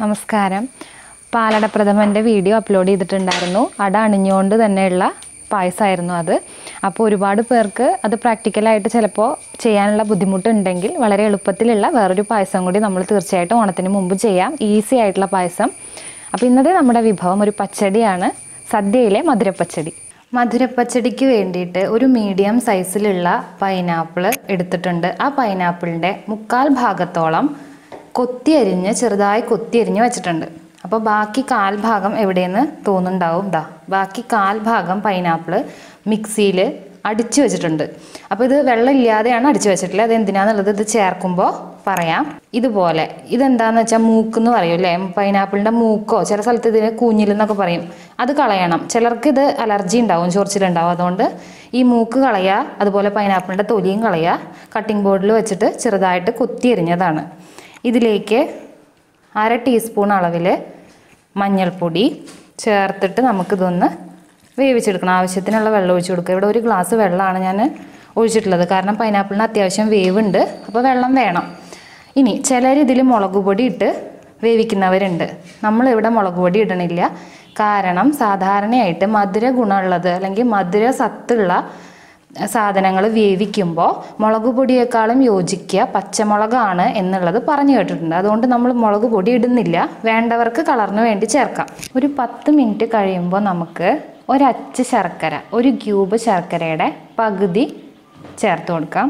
നമസ്കാരം പാലട പ്രഥമൻ്റെ video upload ചെയ്തിട്ടുണ്ടായിരുന്നു അട അണിഞ്ഞുകൊണ്ട് തന്നെയുള്ള പായസമായിരുന്നു അത് അപ്പോൾ ഒരുപാട് പേർക്ക് അത് പ്രാക്ടിക്കലായിട്ട് ചിലപ്പോൾ ചെയ്യാനുള്ള ബുദ്ധിമുട്ടുണ്ടെങ്കിൽ വളരെ എളുപ്പത്തിലുള്ള വേറൊരു പായസം കൂടി നമ്മൾ തീർച്ചയായിട്ടും ഓണത്തിന് മുമ്പ് ചെയ്യാം ഈസി ആയിട്ടുള്ള പായസം അപ്പോൾ ഇന്നത്തെ നമ്മുടെ വിഭവം ഒരു പച്ചടിയാണ് സദ്യയിലെ മധുരപ്പച്ചടി മധുരപ്പച്ചടിക്ക് വേണ്ടിയിട്ട് ഒരു മീഡിയം സൈസിലുള്ള പൈനാപ്പിൾ എടുത്തിട്ടുണ്ട് ആ പൈനാപ്പിളിൻ്റെ മുക്കാൽ ഭാഗത്തോളം കൊത്തിയരിഞ്ഞ് ചെറുതായി കൊത്തിയരിഞ്ഞ് വെച്ചിട്ടുണ്ട് അപ്പോൾ ബാക്കി കാൽ ഭാഗം എവിടെയെന്ന് തോന്നുന്നുണ്ടാവും ദാ ബാക്കി കാൽ ഭാഗം പൈനാപ്പിൾ മിക്സിയിൽ അടിച്ചു വെച്ചിട്ടുണ്ട് അപ്പോൾ ഇത് വെള്ളം ഇല്ലാതെയാണ് അടിച്ചു വെച്ചിട്ടുള്ളത് അത് എന്തിനാന്നുള്ളത് ഇത് ചേർക്കുമ്പോൾ പറയാം ഇതുപോലെ ഇതെന്താന്ന് വെച്ചാൽ മൂക്ക് എന്ന് പറയും അല്ലേ പൈനാപ്പിളിൻ്റെ മൂക്കോ ചില സ്ഥലത്ത് ഇതിന് കൂഞ്ഞിലെന്നൊക്കെ പറയും അത് കളയണം ചിലർക്ക് ഇത് അലർജി ഉണ്ടാവും ചൊറിച്ചിലുണ്ടാവും അതുകൊണ്ട് ഈ മൂക്ക് കളയുക അതുപോലെ പൈനാപ്പിളിൻ്റെ തൊലിയും കളയുക കട്ടിംഗ് ബോർഡിൽ വെച്ചിട്ട് ചെറുതായിട്ട് കൊത്തി എറിഞ്ഞതാണ് ഇതിലേക്ക് അര ടീസ്പൂൺ അളവിൽ മഞ്ഞൾപ്പൊടി ചേർത്തിട്ട് നമുക്കിതൊന്ന് വേവിച്ചെടുക്കണം ആവശ്യത്തിനുള്ള വെള്ളം ഒഴിച്ചു കൊടുക്കുക ഇവിടെ ഒരു ഗ്ലാസ് വെള്ളമാണ് ഞാൻ ഒഴിച്ചിട്ടുള്ളത് കാരണം പൈനാപ്പിളിന് അത്യാവശ്യം വേവുണ്ട് അപ്പോൾ വെള്ളം വേണം ഇനി ചിലർ ഇതിൽ മുളക് പൊടി ഇട്ട് വേവിക്കുന്നവരുണ്ട് നമ്മളിവിടെ മുളക് പൊടി ഇടണില്ല കാരണം സാധാരണയായിട്ട് മധുര ഗുണമുള്ളത് അല്ലെങ്കിൽ മധുര സത്തുള്ള സാധനങ്ങൾ വേവിക്കുമ്പോൾ മുളക് പൊടിയേക്കാളും യോജിക്കുക പച്ചമുളകാണ് എന്നുള്ളത് പറഞ്ഞു കേട്ടിട്ടുണ്ട് അതുകൊണ്ട് നമ്മൾ മുളക് പൊടി ഇടുന്നില്ല വേണ്ടവർക്ക് കളറിന് വേണ്ടി ചേർക്കാം ഒരു പത്ത് മിനിറ്റ് കഴിയുമ്പോൾ നമുക്ക് ഒരച്ച് ശർക്കര ഒരു ക്യൂബ് ശർക്കരയുടെ പകുതി ചേർത്ത് കൊടുക്കാം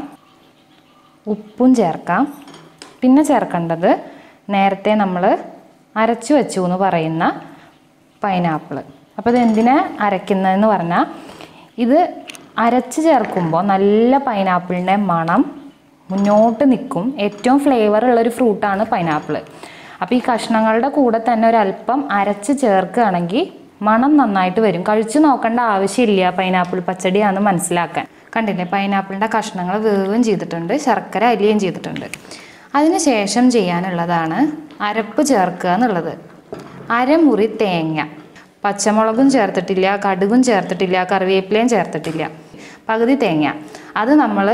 ഉപ്പും ചേർക്കാം പിന്നെ ചേർക്കേണ്ടത് നേരത്തെ നമ്മൾ അരച്ചു വെച്ചു എന്ന് പറയുന്ന പൈനാപ്പിൾ അപ്പോൾ ഇത് എന്തിനാ അരയ്ക്കുന്നതെന്ന് പറഞ്ഞാൽ ഇത് അരച്ച് ചേർക്കുമ്പോൾ നല്ല പൈനാപ്പിളിൻ്റെ മണം മുന്നോട്ട് നിൽക്കും ഏറ്റവും ഫ്ലേവർ ഉള്ളൊരു ഫ്രൂട്ടാണ് പൈനാപ്പിൾ അപ്പോൾ ഈ കഷ്ണങ്ങളുടെ കൂടെ തന്നെ ഒരല്പം അരച്ച് ചേർക്കുകയാണെങ്കിൽ മണം നന്നായിട്ട് വരും കഴിച്ചു നോക്കേണ്ട ആവശ്യമില്ല പൈനാപ്പിൾ പച്ചടിയാണെന്ന് മനസ്സിലാക്കാൻ കണ്ടില്ലേ പൈനാപ്പിളിൻ്റെ കഷ്ണങ്ങൾ വേവുകയും ചെയ്തിട്ടുണ്ട് ശർക്കര അലിയുകയും ചെയ്തിട്ടുണ്ട് അതിനുശേഷം ചെയ്യാനുള്ളതാണ് അരപ്പ് ചേർക്കുക എന്നുള്ളത് അരമുറി തേങ്ങ പച്ചമുളകും ചേർത്തിട്ടില്ല കടുകും ചേർത്തിട്ടില്ല കറിവേപ്പിലയും ചേർത്തിട്ടില്ല പകുതി തേങ്ങ അത് നമ്മൾ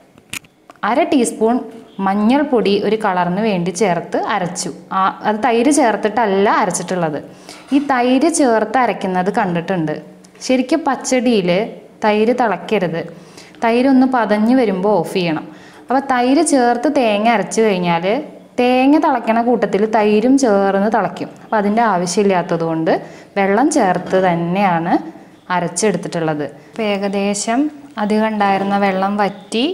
അര ടീസ്പൂൺ മഞ്ഞൾപ്പൊടി ഒരു കളറിന് വേണ്ടി ചേർത്ത് അരച്ചു ആ അത് തൈര് ചേർത്തിട്ടല്ല അരച്ചിട്ടുള്ളത് ഈ തൈര് ചേർത്ത് അരയ്ക്കുന്നത് കണ്ടിട്ടുണ്ട് ശരിക്കും പച്ചടിയിൽ തൈര് തിളയ്ക്കരുത് തൈര് ഒന്ന് പതഞ്ഞ് വരുമ്പോൾ ഓഫ് ചെയ്യണം അപ്പോൾ തൈര് ചേർത്ത് തേങ്ങ അരച്ച് കഴിഞ്ഞാൽ തേങ്ങ തിളയ്ക്കണ കൂട്ടത്തിൽ തൈരും ചേർന്ന് തിളയ്ക്കും അപ്പോൾ അതിൻ്റെ ആവശ്യമില്ലാത്തത് കൊണ്ട് വെള്ളം ചേർത്ത് തന്നെയാണ് അരച്ചെടുത്തിട്ടുള്ളത് അപ്പോൾ ഏകദേശം അധികം ഉണ്ടായിരുന്ന വെള്ളം വറ്റി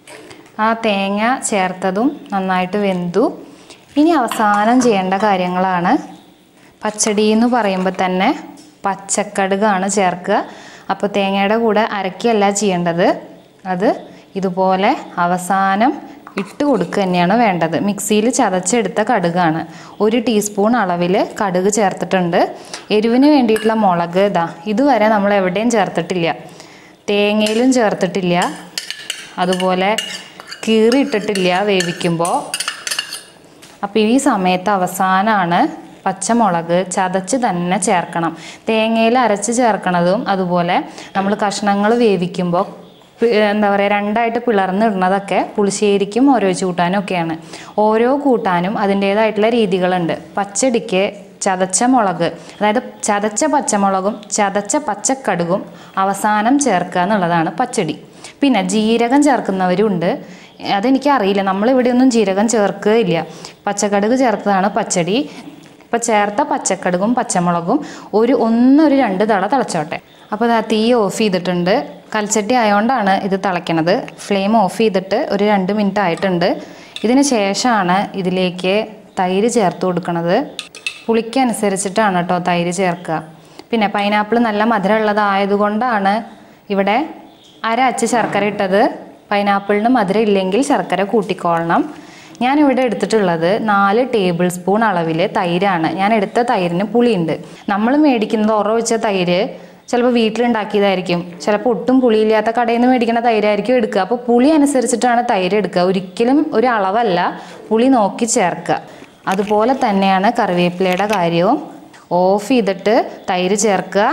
ആ തേങ്ങ ചേർത്തതും നന്നായിട്ട് വെന്തു ഇനി അവസാനം ചെയ്യേണ്ട കാര്യങ്ങളാണ് പച്ചടി എന്ന് പറയുമ്പോൾ തന്നെ പച്ചക്കടുകാണ് ചേർക്കുക അപ്പോൾ തേങ്ങയുടെ കൂടെ അരക്കുകയല്ല ചെയ്യേണ്ടത് അത് ഇതുപോലെ അവസാനം ഇട്ട് കൊടുക്കുക തന്നെയാണ് വേണ്ടത് മിക്സിയിൽ ചതച്ചെടുത്ത കടുകാണ് ഒരു ടീസ്പൂൺ അളവിൽ കടുക് ചേർത്തിട്ടുണ്ട് എരിവിന് വേണ്ടിയിട്ടുള്ള മുളക് ഇതാ ഇതുവരെ നമ്മൾ എവിടെയും ചേർത്തിട്ടില്ല തേങ്ങയിലും ചേർത്തിട്ടില്ല അതുപോലെ കീറിയിട്ടിട്ടില്ല വേവിക്കുമ്പോൾ അപ്പോൾ ഈ സമയത്ത് അവസാനമാണ് പച്ചമുളക് ചതച്ച് തന്നെ ചേർക്കണം തേങ്ങയിൽ അരച്ച് ചേർക്കണതും അതുപോലെ നമ്മൾ കഷ്ണങ്ങൾ വേവിക്കുമ്പോൾ പി- എന്താ പറയുക രണ്ടായിട്ട് പിളർന്നിടുന്നതൊക്കെ പുളിശ്ശേരിക്കും ഓരോ കൂട്ടാനും ഒക്കെയാണ് ഓരോ കൂട്ടാനും അതിൻ്റേതായിട്ടുള്ള രീതികളുണ്ട് പച്ചടിക്ക് ചതച്ച മുളക് അതായത് ചതച്ച പച്ചമുളകും ചതച്ച പച്ചക്കടുകും അവസാനം ചേർക്കുക എന്നുള്ളതാണ് പച്ചടി പിന്നെ ജീരകം ചേർക്കുന്നവരുണ്ട് അതെനിക്ക് അറിയില്ല നമ്മളിവിടെ ഒന്നും ജീരകം ചേർക്കുകയില്ല പച്ചക്കടുക് ചേർത്തതാണ് പച്ചടി ഇപ്പം ചേർത്ത പച്ചക്കടുകും പച്ചമുളകും ഒരു ഒന്നൊരു രണ്ട് തള തിളച്ചോട്ടെ അപ്പോൾ അത് തീ ഓഫ് ചെയ്തിട്ടുണ്ട് കൽച്ചട്ടി ആയതുകൊണ്ടാണ് ഇത് തിളയ്ക്കണത് ഫ്ലെയിം ഓഫ് ചെയ്തിട്ട് ഒരു രണ്ട് മിനിറ്റ് ആയിട്ടുണ്ട് ഇതിന് ശേഷമാണ് ഇതിലേക്ക് തൈര് ചേർത്ത് കൊടുക്കണത് പുളിക്കനുസരിച്ചിട്ടാണ് കേട്ടോ തൈര് ചേർക്കുക പിന്നെ പൈനാപ്പിൾ നല്ല മധുരമുള്ളതായതുകൊണ്ടാണ് ഇവിടെ അര അച്ച് ശർക്കര ഇട്ടത് പൈനാപ്പിളിന് മധുരം ഇല്ലെങ്കിൽ ശർക്കര കൂട്ടിക്കോളണം ഞാനിവിടെ എടുത്തിട്ടുള്ളത് നാല് ടേബിൾ സ്പൂൺ അളവിൽ തൈരാണ് ഞാൻ എടുത്ത തൈരിന് പുളിയുണ്ട് നമ്മൾ മേടിക്കുന്നത് ഉറവെച്ച തൈര് ചിലപ്പോൾ വീട്ടിലുണ്ടാക്കിയതായിരിക്കും ചിലപ്പോൾ ഒട്ടും പുളിയില്ലാത്ത കടയിൽ നിന്ന് മേടിക്കുന്ന തൈരായിരിക്കും എടുക്കുക അപ്പോൾ പുളി അനുസരിച്ചിട്ടാണ് തൈര് എടുക്കുക ഒരിക്കലും ഒരു അളവല്ല പുളി നോക്കി ചേർക്കുക അതുപോലെ തന്നെയാണ് കറിവേപ്പിലയുടെ കാര്യവും ഓഫ് ചെയ്തിട്ട് തൈര് ചേർക്കുക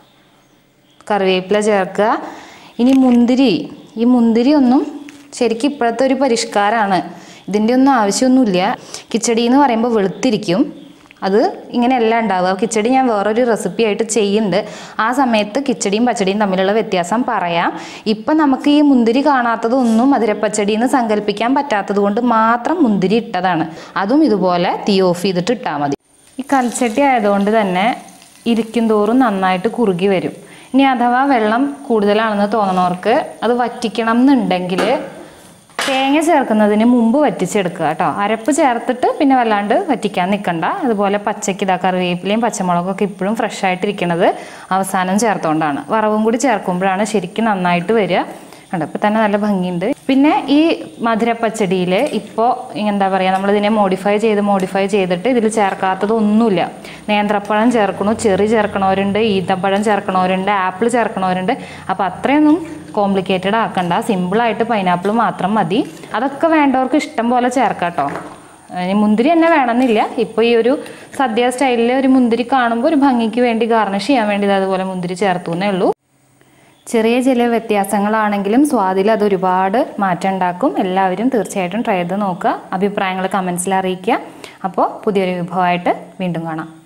കറിവേപ്പില ചേർക്കുക ഇനി മുന്തിരി ഈ മുന്തിരി ഒന്നും ശരിക്കും ഇപ്പോഴത്തെ ഒരു പരിഷ്കാരമാണ് ഇതിൻ്റെ ഒന്നും ആവശ്യമൊന്നുമില്ല കിച്ചടി എന്ന് പറയുമ്പോൾ വെളുത്തിരിക്കും അത് ഇങ്ങനെയല്ല ഉണ്ടാവുക കിച്ചടി ഞാൻ വേറൊരു റെസിപ്പി ആയിട്ട് ചെയ്യുന്നുണ്ട് ആ സമയത്ത് കിച്ചടിയും പച്ചടിയും തമ്മിലുള്ള വ്യത്യാസം പറയാം ഇപ്പം നമുക്ക് ഈ മുന്തിരി കാണാത്തതൊന്നും മധുരപ്പച്ചടി എന്ന് സങ്കല്പിക്കാൻ പറ്റാത്തത് കൊണ്ട് മാത്രം മുന്തിരി ഇട്ടതാണ് അതും ഇതുപോലെ തീ ഓഫ് ചെയ്തിട്ട് ഇട്ടാൽ മതി ഈ കൽച്ചട്ടി ആയതുകൊണ്ട് തന്നെ ഇരിക്കും തോറും നന്നായിട്ട് കുറുകി വരും ഇനി അഥവാ വെള്ളം കൂടുതലാണെന്ന് തോന്നണവർക്ക് അത് വറ്റിക്കണം എന്നുണ്ടെങ്കിൽ തേങ്ങ ചേർക്കുന്നതിന് മുമ്പ് വറ്റിച്ചെടുക്കുക കേട്ടോ അരപ്പ് ചേർത്തിട്ട് പിന്നെ വല്ലാണ്ട് വറ്റിക്കാൻ നിൽക്കണ്ട അതുപോലെ പച്ചയ്ക്ക് ഇതാ കറിവേപ്പിലയും പച്ചമുളകൊക്കെ ഇപ്പോഴും ഫ്രഷ് ആയിട്ടിരിക്കണത് അവസാനം ചേർത്തുകൊണ്ടാണ് വറവും കൂടി ചേർക്കുമ്പോഴാണ് ശരിക്കും നന്നായിട്ട് വരിക കണ്ടോ ഇപ്പം തന്നെ നല്ല ഭംഗിയുണ്ട് പിന്നെ ഈ മധുരപ്പച്ചടിയിൽ ഇപ്പോൾ എന്താ പറയുക നമ്മളിതിനെ മോഡിഫൈ ചെയ്ത് മോഡിഫൈ ചെയ്തിട്ട് ഇതിൽ ചേർക്കാത്തതൊന്നുമില്ല നേന്ത്രപ്പഴം ചേർക്കണു ചെറി ചേർക്കണവരുണ്ട് ഈന്തപ്പഴം ചേർക്കണവരുണ്ട് ആപ്പിൾ ചേർക്കണവരുണ്ട് അപ്പോൾ അത്രയൊന്നും കോംപ്ലിക്കേറ്റഡ് ആക്കണ്ട സിമ്പിളായിട്ട് പൈനാപ്പിൾ മാത്രം മതി അതൊക്കെ വേണ്ടവർക്ക് ഇഷ്ടം പോലെ ചേർക്കാം കേട്ടോ ഇനി മുന്തിരി തന്നെ വേണമെന്നില്ല ഇപ്പോൾ ഈ ഒരു സദ്യ സ്റ്റൈലിൽ ഒരു മുന്തിരി കാണുമ്പോൾ ഒരു ഭംഗിക്ക് വേണ്ടി ഗാർണിഷ് ചെയ്യാൻ വേണ്ടി ഇത് അതുപോലെ മുന്തിരി ചേർത്തു എന്നേ ഉള്ളൂ ചെറിയ ചില വ്യത്യാസങ്ങളാണെങ്കിലും സ്വാദിൽ അത് ഒരുപാട് മാറ്റം ഉണ്ടാക്കും എല്ലാവരും തീർച്ചയായിട്ടും ട്രൈ ചെയ്ത് നോക്കുക അഭിപ്രായങ്ങൾ കമൻസിൽ അറിയിക്കുക അപ്പോൾ പുതിയൊരു വിഭവമായിട്ട് വീണ്ടും കാണാം